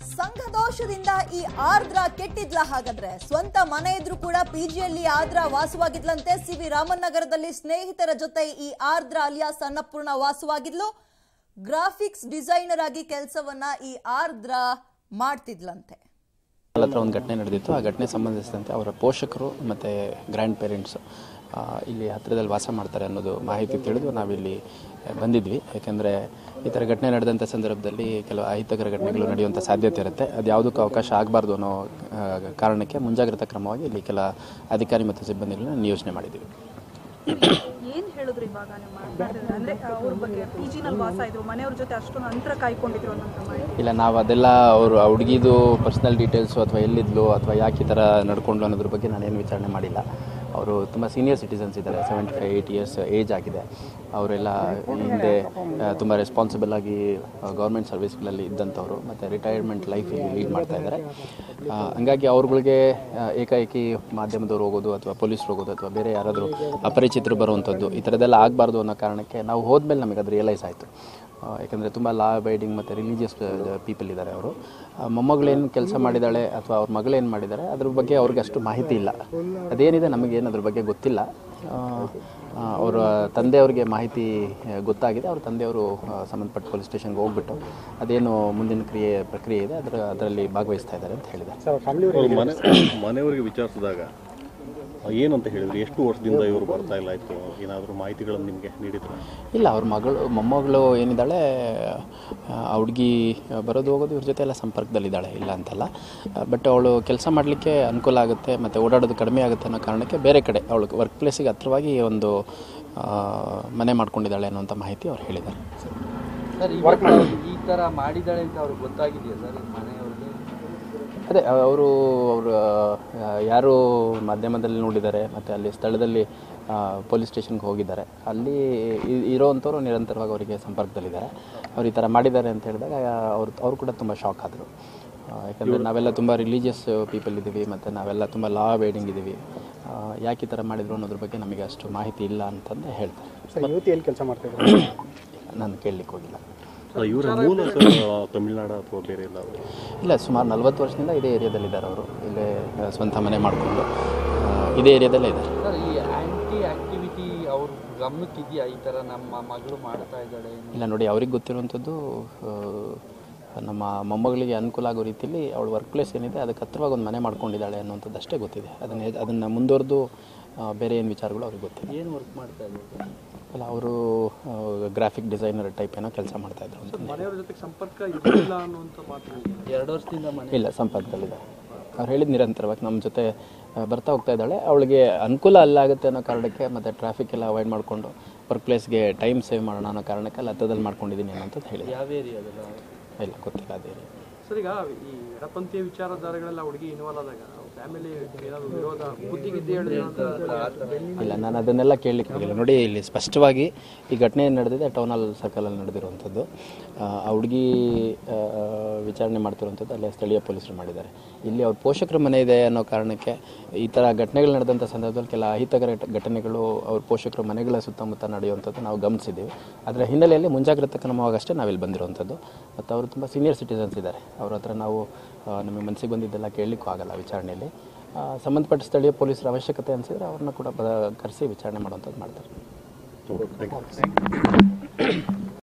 ಸಂಘದೋಷದಿಂದ ಈ ಆರ್ದ್ರ ಕೆಟ್ಟಿದ್ಲ ಹಾಗಾದ್ರೆ ಸ್ವಂತ ಮನೆ ಇದ್ರೂ ಕೂಡ ಪಿಜಿಯಲ್ಲಿ ಆರ್ದ್ರ ವಾಸವಾಗಿದ್ಲಂತೆ ಸಿ ವಿ ರಾಮನ್ ನಗರದಲ್ಲಿ ಸ್ನೇಹಿತರ ಜೊತೆ ಈ ಆರ್ದ್ರ ಅಲಿಯಾಸ್ ಅನ್ನಪೂರ್ಣ ವಾಸವಾಗಿದ್ಲು ಗ್ರಾಫಿಕ್ಸ್ ಡಿಸೈನರ್ ಆಗಿ ಕೆಲಸವನ್ನ ಈ ಆರ್ದ್ರ ಮಾಡ್ತಿದ್ಲಂತೆ ಅವ್ರ ಹತ್ರ ಒಂದು ಘಟನೆ ನಡೆದಿತ್ತು ಆ ಘಟನೆ ಸಂಬಂಧಿಸಿದಂತೆ ಅವರ ಪೋಷಕರು ಮತ್ತು ಗ್ರ್ಯಾಂಡ್ ಪೇರೆಂಟ್ಸು ಇಲ್ಲಿ ಹತ್ತಿರದಲ್ಲಿ ವಾಸ ಮಾಡ್ತಾರೆ ಅನ್ನೋದು ಮಾಹಿತಿ ತಿಳಿದು ನಾವಿಲ್ಲಿ ಬಂದಿದ್ವಿ ಯಾಕೆಂದರೆ ಈ ಥರ ಘಟನೆ ನಡೆದಂಥ ಸಂದರ್ಭದಲ್ಲಿ ಕೆಲವು ಅಹಿತಕರ ಘಟನೆಗಳು ನಡೆಯುವಂಥ ಸಾಧ್ಯತೆ ಇರುತ್ತೆ ಅದು ಯಾವುದಕ್ಕೂ ಅವಕಾಶ ಆಗಬಾರ್ದು ಅನ್ನೋ ಆ, ಕಾರಣಕ್ಕೆ ಮುಂಜಾಗ್ರತಾ ಕ್ರಮವಾಗಿ ಇಲ್ಲಿ ಕೆಲ ಅಧಿಕಾರಿ ಮತ್ತು ಸಿಬ್ಬಂದಿಗಳನ್ನ ನಿಯೋಜನೆ ಮಾಡಿದ್ದೀವಿ ಏನ್ ಹೇಳಿದ್ರು ಇವಾಗ ನೀವು ಮಾತಾಡಿದ್ರೆ ಅಂದ್ರೆ ಅವ್ರ ಬಗ್ಗೆ ಪಿ ಜಿನಲ್ಲಿ ವಾಸ ಇದ್ರು ಮನೆಯವ್ರ ಜೊತೆ ಅಷ್ಟೊಂದು ಅಂತರ ಕಾಯ್ಕೊಂಡಿದ್ರು ಅನ್ನೋಂಥ ಮಾಹಿತಿ ಇಲ್ಲ ನಾವು ಅದೆಲ್ಲ ಅವರು ಆ ಹುಡುಗಿದು ಪರ್ಸ್ನಲ್ ಡೀಟೇಲ್ಸು ಅಥವಾ ಎಲ್ಲಿದ್ಲು ಅಥವಾ ಯಾಕೆ ಈ ಥರ ನಡ್ಕೊಂಡು ಅನ್ನೋದ್ರ ಬಗ್ಗೆ ನಾನೇನು ವಿಚಾರಣೆ ಮಾಡಿಲ್ಲ ಅವರು ತುಂಬ ಸೀನಿಯರ್ ಸಿಟಿಸನ್ಸ್ ಇದ್ದಾರೆ seventy five eight years age ಆಗಿದೆ ಅವರೆಲ್ಲ ಹಿಂದೆ ತುಂಬ ರೆಸ್ಪಾನ್ಸಿಬಲ್ ಆಗಿ ಗೌರ್ಮೆಂಟ್ ಸರ್ವಿಸ್ಗಳಲ್ಲಿ ಇದ್ದಂಥವ್ರು ಮತ್ತು ರಿಟೈರ್ಮೆಂಟ್ ಲೈಫ್ ಲೀಡ್ ಮಾಡ್ತಾ ಇದ್ದಾರೆ ಆ, ಹಂಗಾಗಿ ಅವ್ರುಗಳಿಗೆ ಆ, ಏಕಾಏಕಿ ಮಾಧ್ಯಮದವ್ರು ಹೋಗೋದು ಅಥವಾ ಪೊಲೀಸರು ಹೋಗೋದು ಅಥವಾ ಬೇರೆ ಯಾರಾದರೂ ಅಪರಿಚಿತರು ಬರುವಂಥದ್ದು ಈ ಥರದ್ದೆಲ್ಲ ಆಗಬಾರ್ದು ಅನ್ನೋ ಕಾರಣಕ್ಕೆ ನಾವು ಹೋದ್ಮೇಲೆ ನಮಗೆ ಅದು ರಿಯಲೈಸ್ ಆಯಿತು ಯಾಕಂದರೆ ತುಂಬ ಲಾ ಅಬೈಡಿಂಗ್ ಮತ್ತು ರಿಲಿಜಿಯಸ್ ಪೀಪಲ್ ಇದ್ದಾರೆ ಅವರು ಮೊಮ್ಮಗಳೇನು ಕೆಲಸ ಮಾಡಿದ್ದಾಳೆ ಅಥವಾ ಅವ್ರ ಮಗಳೇನು ಮಾಡಿದ್ದಾರೆ ಅದ್ರ ಬಗ್ಗೆ ಅವ್ರಿಗೆ ಅಷ್ಟು ಮಾಹಿತಿ ಇಲ್ಲ ಅದೇನಿದೆ ನಮಗೇನು ಅದ್ರ ಬಗ್ಗೆ ಗೊತ್ತಿಲ್ಲ ಆ, ಆ, ಅವರ ತಂದೆಯವ್ರಿಗೆ ಮಾಹಿತಿ ಆ, ಗೊತ್ತಾಗಿದೆ ಅವ್ರ ತಂದೆಯವರು ಆ, ಸಂಬಂಧಪಟ್ಟ ಪೊಲೀಸ್ ಸ್ಟೇಷನ್ಗೆ ಹೋಗ್ಬಿಟ್ಟು ಅದೇನು ಮುಂದಿನ ಕ್ರಿಯೆ ಪ್ರಕ್ರಿಯೆ ಇದೆ ಅದರ ಅದರಲ್ಲಿ ಭಾಗವಹಿಸ್ತಾ ಇದ್ದಾರೆ ಅಂತ ಹೇಳಿದ್ದಾರೆ ಅವ್ರ ಮನೆ ಮನೆಯವರಿಗೆ ವಿಚಾರಿಸಿದಾಗ ಏನಂತ ಹೇಳಿದ್ರು ಎಷ್ಟು ವರ್ಷದಿಂದ ಇವರು ಬರ್ತಾ ಇಲ್ಲ ಇತ್ತು ಏನಾದರೂ ಮಾಹಿತಿಗಳನ್ನು ನಿಮಗೆ ನೀಡಿದ್ರು ಇಲ್ಲ ಅವ್ರ ಮಗಳು ಮೊಮ್ಮಗಳು ಏನಿದ್ದಾಳೆ ಆ ಹುಡುಗಿ ಬರೋದು ಹೋಗೋದು ಇವ್ರ ಜೊತೆ ಎಲ್ಲ ಸಂಪರ್ಕದಲ್ಲಿದ್ದಾಳೆ ಇಲ್ಲ ಅಂತಲ್ಲ ಬಟ್ ಅವಳು ಕೆಲಸ ಮಾಡಲಿಕ್ಕೆ ಅನುಕೂಲ ಆಗುತ್ತೆ ಮತ್ತು ಓಡಾಡೋದು ಕಡಿಮೆ ಆಗುತ್ತೆ ಅನ್ನೋ ಕಾರಣಕ್ಕೆ ಬೇರೆ ಕಡೆ ಅವಳು ವರ್ಕ್ ಪ್ಲೇಸಿಗೆ ಹತ್ರವಾಗಿ ಒಂದು ಆ, ಮನೆ ಮಾಡ್ಕೊಂಡಿದ್ದಾಳೆ ಅನ್ನೋಂಥ ಮಾಹಿತಿ ಅವ್ರು ಹೇಳಿದ್ದಾರೆ ಸರ್ ಇವಾಗ ಈ ತರ ಮಾಡಿದಾಳೆ ಅಂತ ಅವ್ರಿಗೆ ಗೊತ್ತಾಗಿದೆಯಾ ಸರ್ ಮನೆಯವ್ರಿಗೆ ಅದೇ ಅವರು ಅವರು ಯಾರು ಮಾಧ್ಯಮದಲ್ಲಿ ನೋಡಿದ್ದಾರೆ ಮತ್ತು ಅಲ್ಲಿ ಸ್ಥಳದಲ್ಲಿ ಪೊಲೀಸ್ ಸ್ಟೇಷನ್ಗೆ ಹೋಗಿದ್ದಾರೆ ಅಲ್ಲಿ ಇ- ಇರೋವಂಥವ್ರು ನಿರಂತರವಾಗಿ ಅವರಿಗೆ ಸಂಪರ್ಕದಲ್ಲಿದ್ದಾರೆ ಅವ್ರು ಈ ಥರ ಮಾಡಿದ್ದಾರೆ ಅಂತ ಹೇಳಿದಾಗ ಅವ್ರು ಅವರು ಕೂಡ ತುಂಬ ಶಾಕ್ ಆದರು ಯಾಕಂದರೆ ನಾವೆಲ್ಲ ತುಂಬ ರಿಲಿಜಿಯಸ್ ಪೀಪಲ್ ಇದ್ದೀವಿ ಮತ್ತು ನಾವೆಲ್ಲ ತುಂಬ ಲಾ ಬೇಡಿಂಗ್ ಇದ್ದೀವಿ ಆ, ಯಾಕೆ ಈ ಥರ ಮಾಡಿದ್ರು ಅನ್ನೋದ್ರ ಬಗ್ಗೆ ನಮಗೆ ಅಷ್ಟು ಮಾಹಿತಿ ಇಲ್ಲ ಅಂತಂದು ಹೇಳ್ತಾರೆ ಸರ್ ಯುವತಿ ಎಲ್ಲಿ ಕೆಲಸ ಮಾಡ್ತಾ ಇದ್ರು ನಾನು ಕೇಳಲಿಕ್ಕೆ ಹೋಗಿಲ್ಲ ಇವರ ಮೂಲ ಸರ್ ತಮಿಳ್ನಾಡು ಅಥವಾ ಬೇರೆ ಎಲ್ಲ ಇಲ್ಲ ಸುಮಾರು ನಲ್ವತ್ತು ವರ್ಷದಿಂದ ಇದೇ ಏರಿಯಾದಲ್ಲಿದ್ದಾರೆ ಅವರು ಇಲ್ಲೇ ಆ, ಸ್ವಂತ ಮನೆ ಮಾಡಿಕೊಂಡು ಇದೇ ಏರಿಯಾದಲ್ಲೇ ಇದ್ದಾರೆ ಸರ್ ಈ ಆಂಟಿ ಆಕ್ಟಿವಿಟಿ ಅವ್ರ ಗಮನಕ್ಕೆ ಇದೆಯಾ ಈ ತರ ನಮ್ಮ ಮಗಳು ಮಾಡ್ತಾ ಇದ್ದಾಳೆ ಇಲ್ಲ ನೋಡಿ ಅವ್ರಿಗೆ ಗೊತ್ತಿರುವಂಥದ್ದು ಆ, ನಮ್ಮ ಮೊಮ್ಮಗಳಿಗೆ ಅನುಕೂಲ ಆಗೋ ರೀತಿಯಲ್ಲಿ ಅವಳು ವರ್ಕ್ ಪ್ಲೇಸ್ ಏನಿದೆ ಅದಕ್ಕೆ ಹತ್ರವಾಗಿ ಒಂದು ಮನೆ ಮಾಡ್ಕೊಂಡಿದ್ದಾಳೆ ಅನ್ನುವಂಥದ್ದು ಅಷ್ಟೇ ಗೊತ್ತಿದೆ ಅದನ್ನು ಅದನ್ನು ಮುಂದುವರೆದು ಆ, ಬೇರೆ ಏನು ವಿಚಾರಗಳು ಅವ್ರಿಗೆ ಗೊತ್ತಿಲ್ಲ ಏನು ವರ್ಕ್ ಮಾಡ್ತಾ ಇದ್ದಾರೆ ಅಲ್ಲ ಅವರು ಗ್ರಾಫಿಕ್ ಡಿಸೈನರ್ ಟೈಪ್ ಏನೋ ಕೆಲಸ ಮಾಡ್ತಾಯಿದ್ರು ಅಂತ ಮನೆಯವ್ರ ಜೊತೆ ಸಂಪರ್ಕ ಇರಲಿಲ್ಲ ಅನ್ನುವಂಥ ಮಾತು ಎರಡು ವರ್ಷದಿಂದ ಮನೆ ಇಲ್ಲ ಸಂಪರ್ಕದಲ್ಲಿದ್ದಾರೆ ಅವ್ರು ಹೇಳಿದ ನಿರಂತರವಾಗಿ ನಮ್ಮ ಜೊತೆ ಆ, ಬರ್ತಾ ಹೋಗ್ತಾ ಇದ್ದಾಳೆ ಅವಳಿಗೆ ಅನುಕೂಲ ಅಲ್ಲಾಗುತ್ತೆ ಅನ್ನೋ ಕಾರಣಕ್ಕೆ ಮತ್ತು ಟ್ರಾಫಿಕ್ ಎಲ್ಲ ಅವಾಯ್ಡ್ ಮಾಡಿಕೊಂಡು ವರ್ಕ್ ಪ್ಲೇಸ್ಗೆ ಟೈಮ್ ಸೇವ್ ಮಾಡೋಣ ಅನ್ನೋ ಕಾರಣಕ್ಕೆ ಅಲ್ಲಿ ಹತ್ತದಲ್ಲಿ ಮಾಡ್ಕೊಂಡಿದ್ದೀನಿ ಅನ್ನೋಂಥದ್ದು ಹೇಳಿದೆ ಯಾವ ಏರಿಯಾದಲ್ಲ ಇಲ್ಲ ಗೊತ್ತಿಲ್ಲ ಅದೇ ಸರ್ ಈಗ ಈ ಎಡಪಂಥೀಯ ವಿಚಾರಧಾರೆಗಳೆಲ್ಲ ಹುಡುಗಿ ಇನ್ವಾಲ್ವ್ ಆದಾಗ ಫ್ಯಾಮಿಲಿ ಏನಾದ್ರು ವಿರೋಧ ಬುದ್ಧಿಗಿದ್ದೆ ಇಲ್ಲ ನಾನು ಅದನ್ನೆಲ್ಲ ಕೇಳಲಿಕ್ಕೆ ಹೋಗಿಲ್ಲ ನೋಡಿ ಇಲ್ಲಿ ಸ್ಪಷ್ಟವಾಗಿ ಈ ಘಟನೆ ಏನ್ ನಡೆದಿದೆ ಟೌನ್ ಹಾಲ್ ಸರ್ಕಲಲ್ಲಿ ನಡೆದಿರುವಂಥದ್ದು ಆ ಆ ಹುಡುಗಿ ಆ, ವಿಚಾರಣೆ ಮಾಡ್ತಿರುವಂಥದ್ದು ಅಲ್ಲೇ ಸ್ಥಳೀಯ ಪೊಲೀಸರು ಮಾಡಿದ್ದಾರೆ ಇಲ್ಲಿ ಅವ್ರ ಪೋಷಕರ ಮನೆ ಇದೆ ಅನ್ನೋ ಕಾರಣಕ್ಕೆ ಈ ಥರ ಘಟನೆಗಳು ನಡೆದಂಥ ಸಂದರ್ಭದಲ್ಲಿ ಕೆಲ ಅಹಿತಕರ ಘಟ- ಘಟನೆಗಳು ಅವ್ರ ಪೋಷಕರ ಮನೆಗಳ ಸುತ್ತಮುತ್ತ ನಡೆಯುವಂಥದ್ದು ನಾವು ಗಮನಿಸಿದ್ದೀವಿ ಅದರ ಹಿನ್ನೆಲೆಯಲ್ಲಿ ಮುಂಜಾಗ್ರತಾ ಕ್ರಮವಾಗಷ್ಟೇ ನಾವಿಲ್ಲಿ ಬಂದಿರುವಂಥದ್ದು ಮತ್ತು ಅವರು ತುಂಬ ಸೀನಿಯರ್ ಸಿಟಿಸನ್ಸ್ ಇದ್ದಾರೆ ಅವ್ರ ಹತ್ರ ನಾವು ಆ, ನಮಗೆ ಮನಸ್ಸಿಗೆ ಬಂದಿದ್ದೆಲ್ಲ ಕೇಳಲಿಕ್ಕೂ ಆಗಲ್ಲ ವಿಚಾರಣೆಯಲ್ಲಿ ಆ, ಸಂಬಂಧಪಟ್ಟ ಸ್ಥಳೀಯ ಪೊಲೀಸರ ಅವಶ್ಯಕತೆ ಅನಿಸಿದ್ರೆ ಅವ್ರನ್ನ ಕೂಡ ಬ ಕರೆಸಿ ವಿಚಾರಣೆ ಮಾಡುವಂಥದ್ದು ಮಾಡ್ತಾರೆ ಥ್ಯಾಂಕ್ ಯು